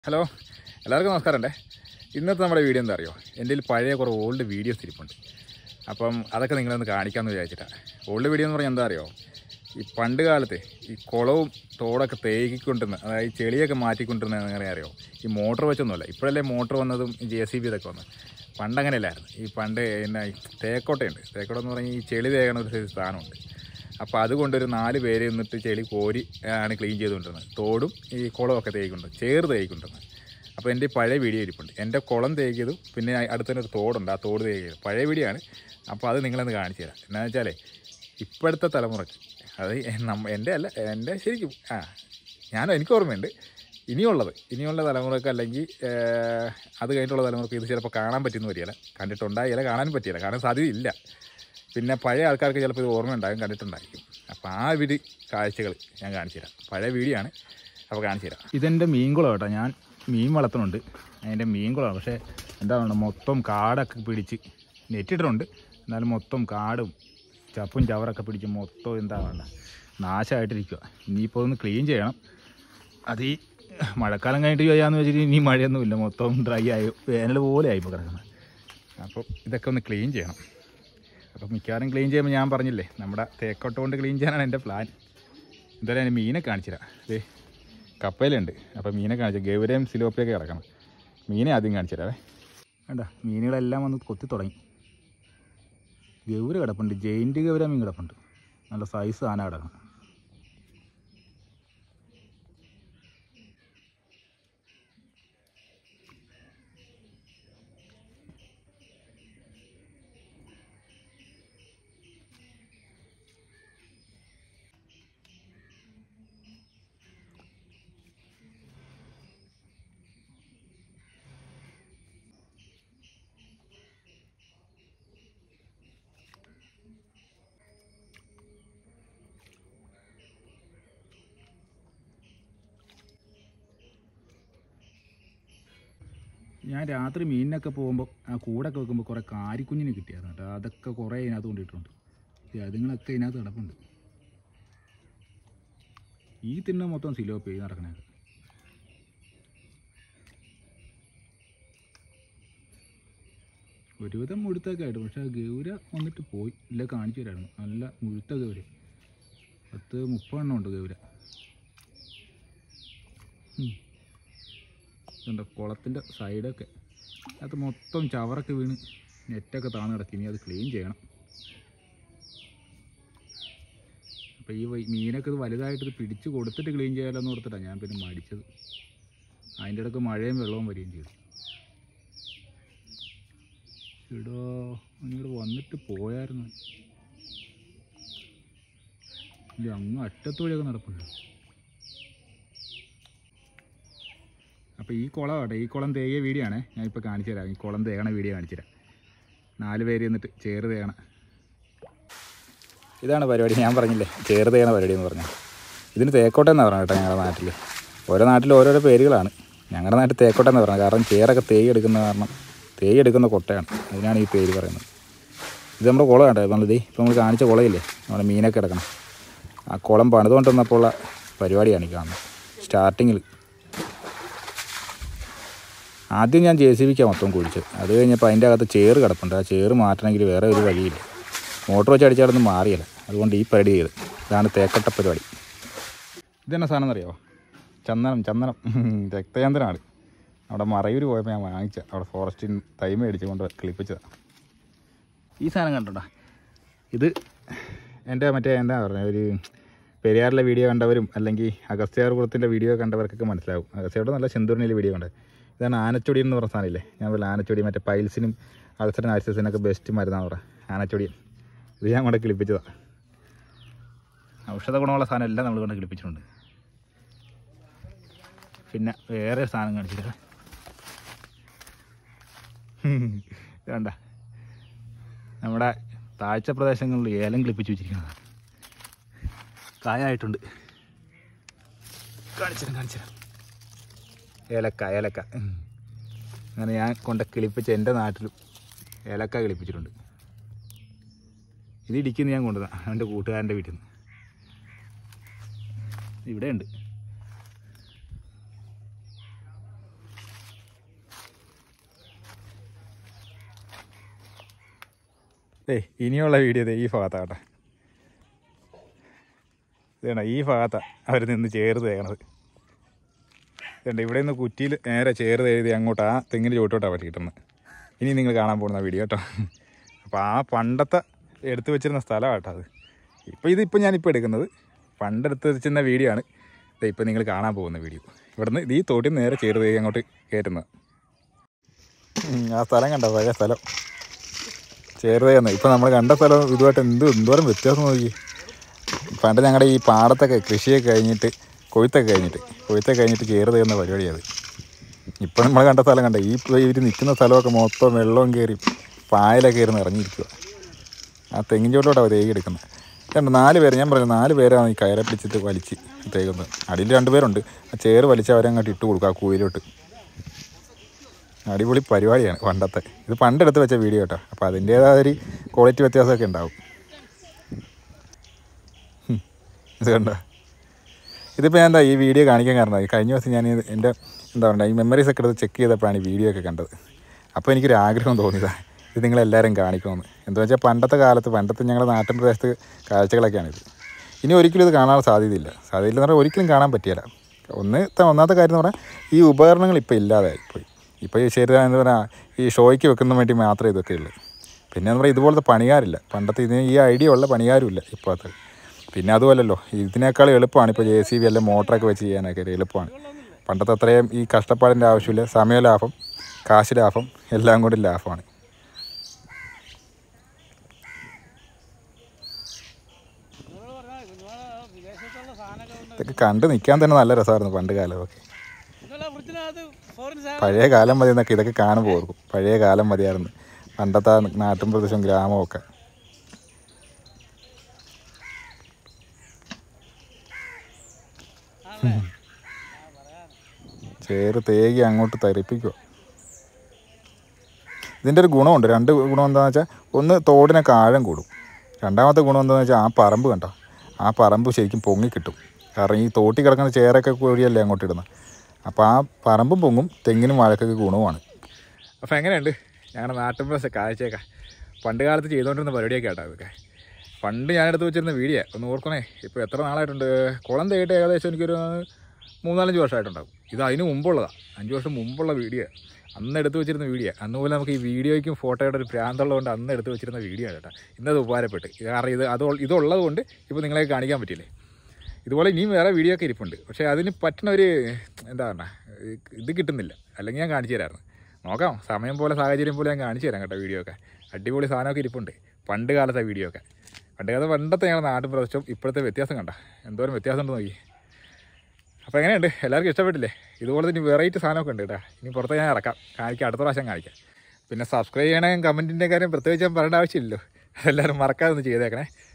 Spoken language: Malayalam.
ഹലോ എല്ലാവർക്കും നമസ്കാരമുണ്ടേ ഇന്നത്തെ നമ്മുടെ വീഡിയോ എന്താ അറിയോ എൻ്റെ കയ്യിൽ പഴയ കുറേ ഓൾഡ് വീഡിയോസ് ഇരിപ്പുണ്ട് അപ്പം അതൊക്കെ നിങ്ങളൊന്ന് കാണിക്കാമെന്ന് വിചാരിച്ചിട്ടാണ് ഓൾഡ് വീഡിയോ എന്ന് പറഞ്ഞാൽ എന്താ അറിയോ ഈ പണ്ട് കാലത്ത് ഈ കുളവും തോടൊക്കെ തേക്കിക്കൊണ്ടിരുന്ന അതായത് ഈ ചെളിയൊക്കെ മാറ്റിക്കൊണ്ടിരുന്ന എങ്ങനെ അറിയോ ഈ മോട്ടർ വെച്ചൊന്നുമല്ല ഇപ്പോഴല്ലേ മോട്ടർ വന്നതും ജെ സി ബി ഇതൊക്കെ വന്നത് പണ്ട് അങ്ങനെയല്ലായിരുന്നു ഈ പണ്ട് എന്നാ ഈ തേക്കോട്ടയുണ്ട് തേക്കോട്ട എന്ന് പറഞ്ഞാൽ ഈ ചെളി തേക്കണ ഒരു സൈസ് സാധനമുണ്ട് അപ്പോൾ അതുകൊണ്ടൊരു നാല് പേര് നിന്നിട്ട് ചെളി കോരി ആണ് ക്ലീൻ ചെയ്തുകൊണ്ടിരുന്നത് തോടും ഈ കുളമൊക്കെ തേക്കുണ്ട് ചേറ് തേക്കുണ്ടിരുന്നത് അപ്പോൾ എൻ്റെ ഈ പഴയ വീഡിയോ ഇരിപ്പുണ്ട് എൻ്റെ കുളം തേക്കിയതും പിന്നെ അടുത്ത് തന്നെ ഒരു തോടുണ്ട് ആ തോട് തേക്കിയത് പഴയ വീഡിയോ ആണ് അപ്പോൾ അത് നിങ്ങളൊന്ന് കാണിച്ചു തരാം എന്നാന്ന് വെച്ചാലേ ഇപ്പോഴത്തെ തലമുറയ്ക്ക് അത് നമ്മ എൻ്റെ അല്ല എൻ്റെ ശരിക്കും ആ ഞാനും എനിക്ക് ഓർമ്മയുണ്ട് ഇനിയുള്ളത് ഇനിയുള്ള തലമുറക്ക് അല്ലെങ്കിൽ ഏഹ്, അത് കഴിഞ്ഞിട്ടുള്ള തലമുറക്ക് ഇത് ചിലപ്പോൾ കാണാൻ പറ്റുന്ന വരികയില്ല കണ്ടിട്ടുണ്ടായില്ല കാണാൻ പറ്റിയില്ല കാണാൻ സാധ്യതയില്ല പിന്നെ പഴയ ആൾക്കാർക്ക് ചിലപ്പോൾ ഇത് ഓർമ്മ ഉണ്ടാകും കണ്ടിട്ടുണ്ടായിരിക്കും അപ്പോൾ ആ ഒരു കാഴ്ചകൾ ഞാൻ കാണിച്ചു തരാം പഴയ വീഡിയോ ആണ് അപ്പോൾ കാണിച്ചു തരാം ഇതെൻ്റെ മീൻകുളം കേട്ടോ ഞാൻ മീൻ വളർത്തുന്നുണ്ട് അതിൻ്റെ മീൻകുളമാണ് പക്ഷേ എന്താ പറയുക മൊത്തം കാടൊക്കെ പിടിച്ച് നെറ്റിട്ടിട്ടുണ്ട് എന്നാലും മൊത്തം കാടും ചപ്പും ചവറൊക്കെ പിടിച്ച് മൊത്തം എന്താ പറയുക നാശമായിട്ടിരിക്കുക ഇനിയിപ്പോൾ ഒന്ന് ക്ലീൻ ചെയ്യണം അത് ഈ മഴക്കാലം കഴിഞ്ഞിട്ട് ചെയ്യാന്ന് വെച്ചിട്ട് ഇനി മഴയൊന്നുമില്ല മൊത്തം ഡ്രൈ ആയി വേനൽ പോലെ ആയിപ്പോൾ കിടക്കുന്നത് അപ്പോൾ ഇതൊക്കെ ഒന്ന് ക്ലീൻ ചെയ്യണം അപ്പോൾ മിക്കവാറും ക്ലീൻ ചെയ്യുമ്പോൾ ഞാൻ പറഞ്ഞില്ലേ നമ്മുടെ തേക്കോട്ട് കൊണ്ട് ക്ലീൻ ചെയ്യാനാണ് എൻ്റെ പ്ലാൻ എന്തായാലും ഞാൻ മീനെ കാണിച്ചുതരാം ദേ കപ്പയിലുണ്ട് അപ്പോൾ മീനെ കാണിച്ചു ഗൗരയും സിലോപ്പിയൊക്കെ കിടക്കണം മീനെ ആദ്യം കാണിച്ചു തരാവേ വേണ്ട മീനുകളെല്ലാം വന്ന് കൊത്തി തുടങ്ങി ഗൗര കിടപ്പുണ്ട് ജയിൻറ്റ് ഗൗര മീൻ കിടപ്പുണ്ട് നല്ല സൈസ് ആന കിടക്കണം ഞാൻ രാത്രി മീനിനൊക്കെ പോകുമ്പോൾ ആ കൂടൊക്കെ വെക്കുമ്പോൾ കുറേ കാരിക്കുഞ്ഞിനെ കിട്ടിയായിരുന്നു കേട്ടോ അതൊക്കെ കുറേ ഇതിനകത്ത് കൊണ്ടിട്ടുണ്ട് ഈ അതുങ്ങളൊക്കെ ഇതിനകത്ത് കിടപ്പുണ്ട് ഈ തിന്ന മൊത്തം സിലോപ്പി നടക്കണേ ഒരുവിധം മുഴുത്തൊക്കെ ആയിട്ട് പക്ഷേ ഗൗര വന്നിട്ട് പോയി ഇല്ല കാണിച്ചു തരായിരുന്നു നല്ല മുഴുത്ത ഗൗര പത്ത് മുപ്പതെണ്ണം ഉണ്ട് ഗൗര ഉം. ഇതുണ്ട് കുളത്തിൻ്റെ സൈഡൊക്കെ അത് മൊത്തം ചവറൊക്കെ വീണ് നെറ്റൊക്കെ താന്ന് കിടക്കി ഇനി അത് ക്ലീൻ ചെയ്യണം അപ്പോൾ ഈ വൈ- മീനൊക്കെ ഇത് വലുതായിട്ട് ഇത് പിടിച്ച് കൊടുത്തിട്ട് ക്ലീൻ ചെയ്യാമെന്ന് ഓർത്തിട്ടാണ് ഞാൻ പിന്നെ മടിച്ചത് അതിൻ്റെ ഇടയ്ക്ക് മഴയും വെള്ളവും വരികയും ചെയ്തു ഇടോ ഇങ്ങോട്ട് വന്നിട്ട് പോയായിരുന്നു ഇല്ല അങ്ങ് അറ്റത്തൂടെയൊക്കെ നടപ്പുണ്ട് അപ്പോൾ ഈ കുളം ആട്ടെ ഈ കുളം തേകിയ വീഡിയോ ആണേ ഞാൻ ഇപ്പോൾ കാണിച്ചു തരാം ഈ കുളം തേകണ വീഡിയോ കാണിച്ചു തരാം നാല് പേര് എന്നിട്ട് ചേറ് തേകണ ഇതാണ് പരിപാടി ഞാൻ പറഞ്ഞില്ലേ ചേറ് തേകണ പരിപാടി എന്ന് പറഞ്ഞാൽ ഇതിന് തേക്കോട്ടെന്നാണ് പറഞ്ഞത് കേട്ടോ ഞങ്ങളുടെ നാട്ടിൽ ഓരോ നാട്ടിൽ ഓരോരോ പേരുകളാണ് ഞങ്ങളുടെ നാട്ടിൽ തേക്കോട്ടെന്ന് പറഞ്ഞത് കാരണം ചേറൊക്കെ തേയി എടുക്കുന്ന കാരണം തേയി എടുക്കുന്ന കൊട്ടയാണ് അതിനാണ് ഈ പേര് പറയുന്നത് ഇത് നമ്മുടെ കുളം കേട്ടോ നമ്മളിത് ഇപ്പോൾ നമ്മൾ കാണിച്ച കുളമില്ലേ നമ്മുടെ മീനൊക്കെ കിടക്കണം ആ കുളം പണിതുകൊണ്ട് വന്നപ്പോൾ ഉള്ള പരിപാടിയാണ് ഈ കാണുന്നത് സ്റ്റാർട്ടിങ്ങിൽ ആദ്യം ഞാൻ ജെ സി ബിക്കാണ് മൊത്തം കുഴിച്ചത് അത് കഴിഞ്ഞപ്പോൾ അതിൻ്റെ അകത്ത് ചേറ് കിടപ്പുണ്ട് ആ ചേറ് മാറ്റണമെങ്കിൽ വേറെ ഒരു വഴിയില്ല മോട്ടർ വെച്ച് അടിച്ചാലൊന്നും മാറിയില്ല അതുകൊണ്ട് ഈ പരിപാടി ചെയ്ത് ഇതാണ് തേക്കട്ട പരിപാടി ഇതെന്നാ സാധനം എന്നറിയോ ചന്ദനം ചന്ദനം രക്തചന്ദനമാണ് അവിടെ മറയൂർ പോയപ്പോൾ ഞാൻ വാങ്ങിച്ച അവിടെ ഫോറസ്റ്റിൽ തൈ മേടിച്ച് കൊണ്ട് കിളിപ്പിച്ചതാണ് ഈ സാധനം കണ്ടോടാ ഇത് എൻ്റെ മറ്റേ എന്താ പറയുക ഒരു പെരിയാറിലെ വീഡിയോ കണ്ടവരും അല്ലെങ്കിൽ അഗസ്ത്യാർകുളത്തിൻ്റെ വീഡിയോ കണ്ടവർക്കൊക്കെ മനസ്സിലാവും അഗസ്ത്യാരുടെ നല്ല ചെന്തൂരിനിലെ വീഡിയോ കണ്ടത് ഇതാണ് ആനച്ചൊടി എന്ന് പറഞ്ഞ സാധനമില്ലേ ഞാൻ പറഞ്ഞ ആനച്ചൊടി മറ്റേ പൈൽസിനും അൾസറിനും ആക്സസിനൊക്കെ ബെസ്റ്റ് മരുന്നാന്ന് പറയാം ആനച്ചൊടിയൻ ഇത് ഞാൻ കൊണ്ട് കിളിപ്പിച്ചതാണ് ഔഷധ ഗുണമുള്ള സാധനം എല്ലാം നമ്മൾ കൊണ്ട് കിളിപ്പിച്ചിട്ടുണ്ട് പിന്നെ വേറെ സാധനം കാണിച്ചിട്ട് വേണ്ട നമ്മുടെ താഴ്ച പ്രദേശങ്ങളിൽ ഏലം കിളിപ്പിച്ച് വെച്ചിരിക്കുന്നതാണ് കായായിട്ടുണ്ട് കാണിച്ചിരാം കാണിച്ചിരാം ഏലക്ക ഏലക്ക ഉം. അങ്ങനെ ഞാൻ കൊണ്ട് കിളിപ്പിച്ച എൻ്റെ നാട്ടിലും ഏലക്ക കിളിപ്പിച്ചിട്ടുണ്ട് ഇത് ഇടിക്കുന്ന ഞാൻ കൊണ്ടുവന്ന എൻ്റെ കൂട്ടുകാരൻ്റെ വീട്ടിൽ നിന്ന് ഇവിടെയുണ്ട് ഏയ് ഇനിയുള്ള വീഡിയോ ദേ ഈ ഭാഗത്താട്ടെ ഇതേണ്ട ഈ ഭാഗത്താണ് അവർ നിന്ന് ചേർത്ത് തേക്കണത് ഇതുണ്ട് ഇവിടെ നിന്ന് കുറ്റിയിൽ നേരെ ചേർത്ത് എഴുതി അങ്ങോട്ട് ആ തെങ്ങിന് ചോട്ടോട്ടാണ് അവർ കിട്ടുന്നത് ഇനി നിങ്ങൾ കാണാൻ പോകുന്ന വീഡിയോ കേട്ടോ അപ്പോൾ ആ പണ്ടത്തെ എടുത്തു വെച്ചിരുന്ന സ്ഥലമാണ് കേട്ടോ അത് ഇപ്പോൾ ഇതിപ്പോൾ ഞാനിപ്പോൾ എടുക്കുന്നത് പണ്ട് എടുത്ത് വെച്ചിരുന്ന വീഡിയോ ആണ് ദേ ഇപ്പോൾ നിങ്ങൾ കാണാൻ പോകുന്ന വീഡിയോ ഇവിടുന്ന് ഈ തോട്ടിൽ നിന്ന് നേരെ ചേർത്ത് തേക്ക് അങ്ങോട്ട് കയറ്റുന്നത് ഉം, ആ സ്ഥലം കണ്ടോ പഴയ സ്ഥലം ചേർതയെന്ന് ഇപ്പം നമ്മൾ കണ്ട സ്ഥലം ഇതുമായിട്ട് എന്ത് എന്തോരം വ്യത്യാസം നോക്കി പണ്ട് ഞങ്ങളുടെ ഈ പാടത്തൊക്കെ കൃഷിയൊക്കെ കഴിഞ്ഞിട്ട് കൊയ്ത്തൊക്കെ കഴിഞ്ഞിട്ട് കൊയ്ത്തൊക്കെ കഴിഞ്ഞിട്ട് ചേർത് ചെയ്യുന്ന പരിപാടിയത് ഇപ്പം നമ്മൾ കണ്ട സ്ഥലം കണ്ട ഈ ഇവർ നിൽക്കുന്ന സ്ഥലമൊക്കെ മൊത്തം വെള്ളവും കയറി പായലൊക്കെ കയറി നിറഞ്ഞിരിക്കുക ആ തെങ്ങിൻ ചോട്ടിലോട്ടാണ് തേക്ക് എടുക്കുന്നത് രണ്ട് നാല് പേര് ഞാൻ പറഞ്ഞു നാല് പേരാണ് ഈ കയറെ പിടിച്ചിട്ട് വലിച്ച് തേക്കുന്നത് അടിയിൽ രണ്ട് പേരുണ്ട് ആ ചേറ് വലിച്ച് അവരെ അങ്ങോട്ട് ഇട്ട് കൊടുക്കുക ആ കൂയിലോട്ട് അടിപൊളി പരിപാടിയാണ് പണ്ടത്തെ ഇത് പണ്ടെടുത്ത് വെച്ച വീഡിയോ കേട്ടോ അപ്പോൾ അതിൻ്റേതായ ഒരു ക്വാളിറ്റി വ്യത്യാസമൊക്കെ ഉണ്ടാവും ഹും. ഇത് കണ്ടോ ഇതിപ്പോൾ ഞാൻ എന്താ ഈ വീഡിയോ കാണിക്കാൻ കാരണം ഈ കഴിഞ്ഞ ദിവസം ഞാൻ ഇത് എൻ്റെ എന്താ പറയുക ഈ മെമ്മറീസ് ഒക്കെ എടുത്ത് ചെക്ക് ചെയ്തപ്പോഴാണ് ഈ വീഡിയോ ഒക്കെ കണ്ടത് അപ്പോൾ എനിക്കൊരു ആഗ്രഹം തോന്നിയതാണ് ഇത് നിങ്ങളെല്ലാവരും കാണിക്കണമെന്ന് എന്താ വെച്ചാൽ പണ്ടത്തെ കാലത്ത് പണ്ടത്തെ ഞങ്ങളുടെ നാട്ടിൻ പ്രദേശത്ത് കാഴ്ചകളൊക്കെയാണിത് ഇനി ഒരിക്കലും ഇത് കാണാൻ സാധ്യതയില്ല സാധ്യതയില്ല എന്ന് പറഞ്ഞാൽ ഒരിക്കലും കാണാൻ പറ്റില്ല ഒന്ന് ത- ഒന്നാമത്തെ കാര്യം എന്ന് പറഞ്ഞാൽ ഈ ഉപകരണങ്ങൾ ഇപ്പോൾ ഇല്ലാതായിപ്പോയി ഇപ്പോൾ ഈ ശരി എന്ന് പറഞ്ഞാൽ ഈ ഷോയ്ക്ക് വെക്കുന്ന വേണ്ടി മാത്രമേ ഇതൊക്കെ ഉള്ളൂ പിന്നെ എന്ന് പറഞ്ഞാൽ ഇതുപോലത്തെ പണികാരില്ല പണ്ടത്തെ ഇതിന് ഈ ഐഡിയ ഉള്ള പണികാരുമില്ല ഇപ്പോഴത്തെ പിന്നെ അതുമല്ലല്ലോ ഇതിനേക്കാൾ എളുപ്പമാണ് ഇപ്പോൾ ജെ സി ബി അല്ലെങ്കിൽ മോട്ടറൊക്കെ വെച്ച് ചെയ്യാനൊക്കെ ഒരു എളുപ്പമാണ് പണ്ടത്തെ അത്രയും ഈ കഷ്ടപ്പാടിൻ്റെ ആവശ്യമില്ല സമയ ലാഭം കാശ് ലാഭം എല്ലാം കൂടി ലാഭമാണ് ഇതൊക്കെ കണ്ട് നിൽക്കാൻ തന്നെ നല്ല രസമായിരുന്നു പണ്ട് കാലമൊക്കെ പഴയ കാലം മതി എന്നൊക്കെ ഇതൊക്കെ കാണുമ്പോൾ ഓർക്കും പഴയ കാലം മതിയായിരുന്നു പണ്ടത്തെ ആ നാട്ടും പ്രദേശവും ഗ്രാമവും ഒക്കെ ചേറ് തേകി അങ്ങോട്ട് തരിപ്പിക്കുക ഇതിൻ്റെ ഒരു ഗുണമുണ്ട് രണ്ട് ഗുണം എന്താണെന്ന് വെച്ചാൽ ഒന്ന് തോടിനൊക്കെ ആഴം കൂടും രണ്ടാമത്തെ ഗുണം എന്താണെന്ന് വെച്ചാൽ ആ പറമ്പ് കണ്ടോ ആ പറമ്പ് ശരിക്കും പൊങ്ങി കിട്ടും കാരണം ഈ തോട്ടി കിടക്കുന്ന ചേറൊക്കെ കൂടിയല്ലേ അങ്ങോട്ട് ഇടുന്നത് അപ്പോൾ ആ പറമ്പും പൊങ്ങും തെങ്ങിനും വാഴക്കൊക്കെ ഗുണവുമാണ് അപ്പോൾ എങ്ങനെയുണ്ട് ഞങ്ങളുടെ നാട്ടിൻ പ്രദേശ കാഴ്ചയൊക്കെ പണ്ട് കാലത്ത് ചെയ്തുകൊണ്ടിരുന്ന പരിപാടിയൊക്കെ കേട്ടോ ഇതൊക്കെ പണ്ട് ഞാനെടുത്ത് വെച്ചിരുന്ന വീഡിയോ ഒന്ന് ഓർക്കണേ ഇപ്പോൾ എത്ര നാളായിട്ടുണ്ട് കുളം തേയിട്ട് ഏകദേശം എനിക്കൊരു മൂന്നാലഞ്ച് വർഷമായിട്ടുണ്ടാവും ഇത് അതിന് മുമ്പുള്ളതാണ് അഞ്ച് വർഷം മുമ്പുള്ള വീഡിയോ അന്ന് എടുത്ത് വെച്ചിരുന്ന വീഡിയോ അന്ന് പോലെ നമുക്ക് ഈ വീഡിയോയ്ക്കും ഫോട്ടോയുടെ ഒരു ഭ്രാന്തുള്ളതുകൊണ്ട് അന്ന് എടുത്ത് വെച്ചിരുന്ന വീഡിയോ ആണ് കേട്ടോ ഇന്നത് ഉപകാരപ്പെട്ട് കാരണം ഇത് അത് ഇതുള്ളത് കൊണ്ട് ഇപ്പോൾ നിങ്ങളെ കാണിക്കാൻ പറ്റില്ലേ ഇതുപോലെ ഇനിയും വേറെ വീഡിയോ ഒക്കെ ഇരിപ്പുണ്ട് പക്ഷേ അതിന് പറ്റുന്ന ഒരു എന്താ പറയുക ഇത് കിട്ടുന്നില്ല അല്ലെങ്കിൽ ഞാൻ കാണിച്ചു തരാമായിരുന്നു നോക്കാം സമയം പോലെ സാഹചര്യം പോലെ ഞാൻ കാണിച്ചു തരാം കേട്ടോ വീഡിയോ ഒക്കെ അടിപൊളി സാധനമൊക്കെ ഇരിപ്പുണ്ട് പണ്ട് കാലത്തെ വീഡിയോ ഒക്കെ പണ്ട് കാലത്ത് പണ്ടത്തെ ഞങ്ങളുടെ നാട്ടിൻ പ്രദേശവും ഇപ്പോഴത്തെ വ്യത്യാസം കണ്ട എന്തോരം വ്യത്യാസം ഉണ്ട് നോക്കി അപ്പോൾ എങ്ങനെയുണ്ട് എല്ലാവർക്കും ഇഷ്ടപ്പെട്ടില്ലേ ഇതുപോലെ തന്നെ വെറൈറ്റി സാധനമൊക്കെ ഉണ്ട് കേട്ടോ ഇനി പുറത്ത് ഞാൻ ഇറക്കാം കാണിക്കാം അടുത്ത പ്രാവശ്യം കാണിക്കാം പിന്നെ സബ്സ്ക്രൈബ് ചെയ്യണേ കമൻറ്റിൻ്റെ കാര്യം പ്രത്യേകിച്ച് ഞാൻ പറയേണ്ട ആവശ്യമില്ലല്ലോ എല്ലാവരും മറക്കാതെ ഒന്ന് ചെയ്തേക്കണേ